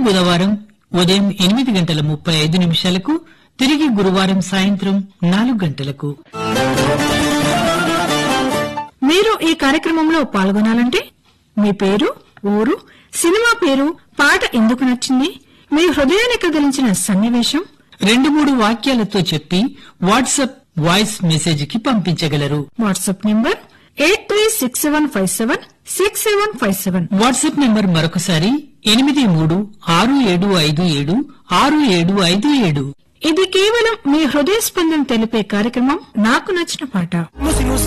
బుధవారం ఉదయం ఎనిమిది గంటల ముప్పై ఐదు నిమిషాలకు తిరిగి గురువారం సాయంత్రం నాలుగు గంటలకు మీరు ఈ కార్యక్రమంలో పాల్గొనాలంటే మీ పేరు ఊరు సినిమా పేరు పాట ఎందుకు నచ్చింది మీ హృదయాన్ని కదిలించిన సన్నివేశం రెండు మూడు వాక్యాలతో చెప్పి వాట్సాప్ వాయిస్ మెసేజ్ కి పంపించగలరు WhatsApp number eight three six seven five seven six seven five seven WhatsApp number మరొకసారి ఎనిమిది మూడు ఆరు ఏడు ఐదు ఏడు ఆరు ఏడు ఐదు ఏడు ఇది కేవలం మీ హృదయ స్పందన తెలిపే కార్యక్రమం నాకు నచ్చిన పాట